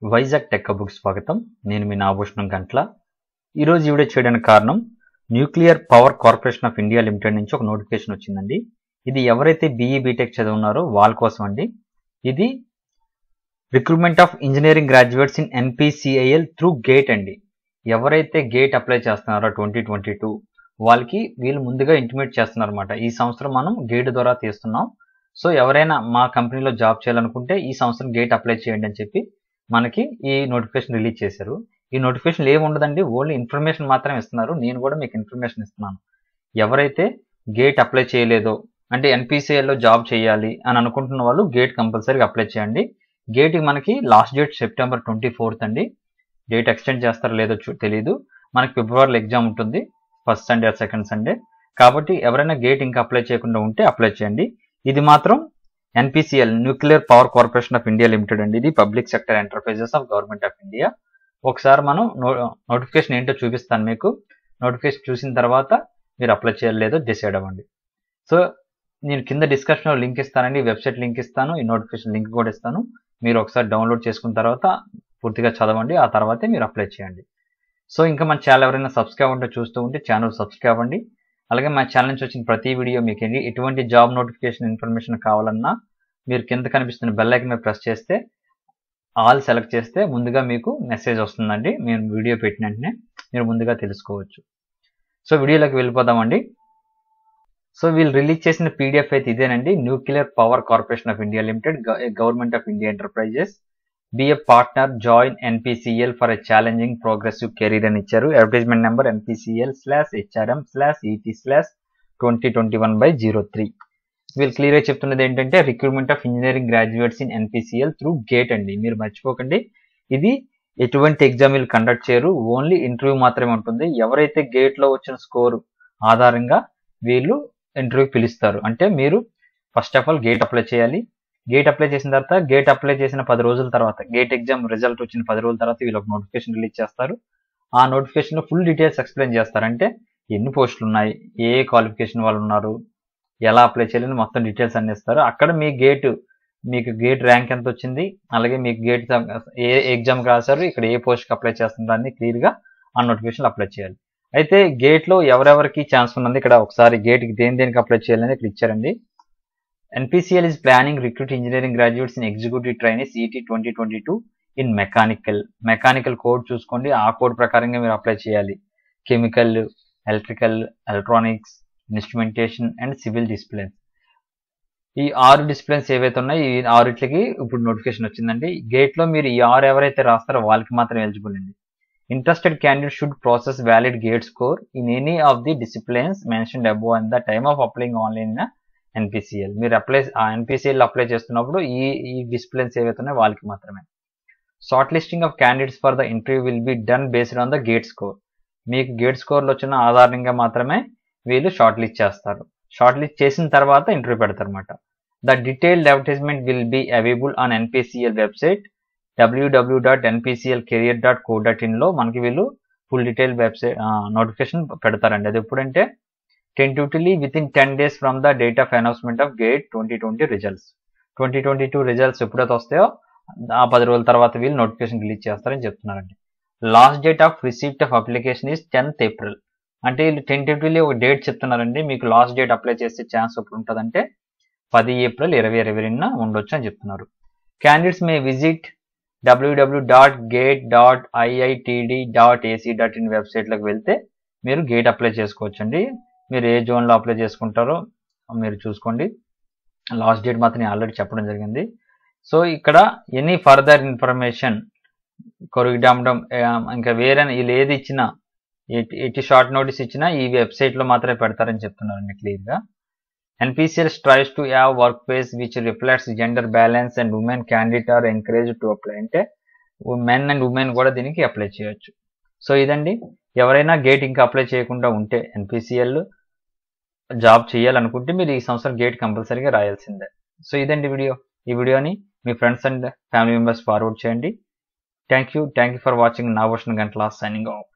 Vizag tech book స్వాగతం నేను మీ నాభూషణం గంట్ల ఈరోజు ఈ వీడియో చేయడానికి కారణం nuclear power corporation of India limited నుంచి ఒక నోటిఫికేషన్ వచ్చిందండి ఇది ఎవరైతే బీఈ బీటెక్ చదువున్నారో వాళ్ళ కోసం అండి ఇది recruitment of engineering graduates in NPCIL through GATE అండి ఎవరైతే గేట్ అప్లై చేస్తున్నారో ట్వంటీ ట్వంటీ టూ వాళ్ళకి వీళ్ళు ముందుగా ఇంటిమేట్ చేస్తున్నారు అనమాట ఈ సంవత్సరం మనం గేట్ ద్వారా తీస్తున్నాం సో ఎవరైనా మా కంపెనీలో జాబ్ చేయాలనుకుంటే ఈ సంవత్సరం గేట్ అప్లై చేయండి అని చెప్పి మనకి ఈ నోటిఫికేషన్ రిలీజ్ చేశారు ఈ నోటిఫికేషన్ ఏమి ఉండదండి ఓన్లీ ఇన్ఫర్మేషన్ మాత్రమే ఇస్తున్నారు నేను కూడా మీకు ఇన్ఫర్మేషన్ ఇస్తున్నాను ఎవరైతే గేట్ అప్లై చేయలేదో అంటే ఎన్పిసిఐలో జాబ్ చేయాలి అని అనుకుంటున్న వాళ్ళు గేట్ కంపల్సరీగా అప్లై చేయండి గేట్కి మనకి last date September twenty fourth అండి డేట్ ఎక్స్టెండ్ చేస్తారో లేదో చూ- తెలియదు మనకి ఫిబ్రవరిలో ఎగ్జామ్ ఉంటుంది ఫస్ట్ సండే సెకండ్ సండే కాబట్టి ఎవరైనా గేట్ ఇంకా అప్లై చేయకుండా ఉంటే అప్లై చేయండి ఇది మాత్రం NPCL nuclear power corporation of India limited అండి ఇది public sector enterprises of government of India ఒకసారి మనం నోటిఫికేషన్ ఏంటో చూపిస్తాను మీకు నోటిఫికేషన్ చూసిన తర్వాత మీరు అప్లై చేయలేదో డిసైడ్ అవ్వండి సో నేను కింద డిస్కషన్లో లింక్ ఇస్తానండి వెబ్సైట్ లింక్ ఇస్తాను ఈ నోటిఫికేషన్ లింక్ కూడా ఇస్తాను మీరు ఒకసారి డౌన్లోడ్ చేసుకున్న తర్వాత పూర్తిగా చదవండి ఆ తర్వాతే మీరు అప్లై చేయండి సో ఇంకా మన ఛానల్ ఎవరైనా సబ్స్క్రైబ్ ఉంటే చూస్తూ ఉంటే ఛానల్ సబ్స్క్రైబ్ అవ్వండి అలాగే మా ఛానల్ నుంచి వచ్చిన ప్రతి వీడియో మీకు ఎన్ని- ఎటువంటి జాబ్ నోటిఫికేషన్ ఇన్ఫర్మేషన్ కావాలన్నా మీరు కింద కనిపిస్తున్న బెల్ ఐకన్ మీద ప్రెస్ చేస్తే ఆల్ సెలెక్ట్ చేస్తే ముందుగా మీకు మెసేజ్ వస్తుందండి మేము వీడియో పెట్టిన వెంటనే మీరు ముందుగా తెలుసుకోవచ్చు సో వీడియోలోకి వెళ్ళిపోదామండి సో వీళ్ళు రిలీజ్ చేసిన పీడిఎఫ్ అయితే ఇదేనండి nuclear power corporation of India limited government of India enterprises be a partner join NPCL for a challenging progressive career అని ఇచ్చారు advertisement number NPCL slash HRM slash ET slash twenty twenty one by zero three వీళ్ళు క్లియర్గా చెప్తున్నది ఏంటంటే recruitment of engineering graduates in NPCL through GATE అండి మీరు మర్చిపోకండి ఇది ఎటువంటి ఎగ్జామ్ వీళ్ళు కండక్ట్ చేయరు ఓన్లీ ఇంటర్వ్యూ మాత్రమే ఉంటుంది ఎవరైతే గేట్ లో వచ్చిన స్కోర్ ఆధారంగా వీళ్ళు ఇంటర్వ్యూకి పిలుస్తారు అంటే మీరు first of all GATE apply చేయాలి గేట్ అప్లై చేసిన తర్వాత గేట్ అప్లై చేసిన పది రోజుల తర్వాత గేట్ ఎగ్జామ్ రిజల్ట్ వచ్చిన పది రోజుల తర్వాత వీళ్ళు ఒక నోటిఫికేషన్ రిలీజ్ చేస్తారు ఆ నోటిఫికేషన్ లో ఫుల్ డీటెయిల్స్ ఎక్స్ప్లెయిన్ చేస్తారు అంటే ఎన్ని పోస్టులు ఉన్నాయి ఏ ఏ క్వాలిఫికేషన్ వాళ్ళు ఉన్నారు ఎలా అప్లై చేయాలని మొత్తం డీటెయిల్స్ అన్ని ఇస్తారు అక్కడ మీ గేట్ మీకు గేట్ ర్యాంక్ ఎంత వచ్చింది అలాగే మీకు గేట్ ఏ ఎగ్జామ్ రాశారు ఇక్కడ ఏ పోస్ట్కి అప్లై చేస్తున్నారు అన్ని క్లియర్ గా ఆ నోటిఫికేషన్ అప్లై చేయాలి అయితే గేట్ లో ఎవరెవరికి ఛాన్స్ ఉన్నది ఇక్కడ ఒకసారి గేట్ కి దేని దేనికి అప్లై చేయాలని ఇక్కడ ఇచ్చారండి NPCL is planning recruit engineering graduates in executive training ET twenty twenty two in mechanical mechanical code చూసుకోండి ఆ కోడ్ ప్రకారంగా మీరు అప్లై చేయాలి chemical electrical electronics instrumentation and civil disciplines ఈ ఆరు డిసిప్లిన్స్ ఏవైతే ఉన్నాయో ఈ ఆరిట్లకి ఇప్పుడు నోటిఫికేషన్ వచ్చిందండి గేట్ లో మీరు ఈ ఆరు ఎవరైతే రాస్తారో వాళ్ళకి మాత్రం ఎలిజిబుల్ అండి interested candidate should process valid GATE score in any of the disciplines mentioned above on the time of applying online NPCL మీరు అప్లై ఎన్పిసిఎల్ అప్లై చేస్తున్నప్పుడు ఈ ఈ డిసిప్లిన్స్ ఏవైతే ఉన్నాయో వాళ్ళకి మాత్రమే short listing of candidates for the interview will be done based on the GATE score మీకు GATE స్కోర్లు వచ్చిన ఆధారంగా మాత్రమే వీళ్ళు షార్ట్ లిస్ట్ చేస్తారు షార్ట్ లిస్ట్ చేసిన తర్వాత ఇంటర్వ్యూ పెడతారు అనమాట the detailed advertisement will be available on NPCL website WW dot NPCL career dot co dot ఇన్లో మనకి వీళ్ళు ఫుల్ డీటెయిల్ వెబ్సైట్ నోటిఫికేషన్ పెడతారండి అది ఎప్పుడంటే tentatively within ten days from the date of announcement of GATE twenty twenty results twenty twenty two results ఎప్పుడైతే వస్తాయో ఆ పది రోజుల తర్వాత వీళ్ళు నోటిఫికేషన్ రిలీజ్ చేస్తారని చెప్తున్నారండి last date of receipt of application is tenth April అంటే వీళ్ళు టెంటివ్లీ ఒక డేట్ చెప్తున్నారండి మీకు లాస్ట్ డేట్ అప్లై చేసే ఛాన్స్ ఎప్పుడు ఉంటుందంటే పది ఏప్రిల్ ఇరవై ఇరవై రెండున ఉండొచ్చు అని చెప్తున్నారు candidates may visit WW dot GATE dot IITD dot AC dot in వెబ్సైట్లోకి వెళ్తే మీరు గేట్ అప్లై చేసుకోవచ్చండి మీరు ఏ జోన్లో అప్లై చేసుకుంటారో మీరు చూసుకోండి లాస్ట్ డేట్ మాత్రం నేను ఆల్రెడీ చెప్పడం జరిగింది సో ఇక్కడ ఎనీ ఫర్దర్ ఇన్ఫర్మేషన్ కొరిగిడామడం ఇంకా వేరే వీళ్ళు ఏది ఇచ్చినా ఎట్టి ఎట్టి షార్ట్ నోటీస్ ఇచ్చినా ఈ వెబ్సైట్లో మాత్రమే పెడతారని చెప్తున్నారండి క్లియర్గా NPCL strives to have work place which reflects gender balance and women candidate are encourage to apply అంటే మెన్ అండ్ ఉమెన్ కూడా దీనికి అప్లై చేయొచ్చు సో ఇదండి ఎవరైనా గేట్ ఇంకా అప్లై చేయకుండా ఉంటే ఎన్పిసిఎల్ జాబ్ చేయాలనుకుంటే మీరు ఈ సంవత్సరం గేట్ కంపల్సరీగా రాయాల్సిందే సో ఇదండి వీడియో ఈ వీడియోని మీ friends and family members forward చేయండి thank you thank you for watching నాభూషణ్ గంటల సైనింగ్ ఆఫ్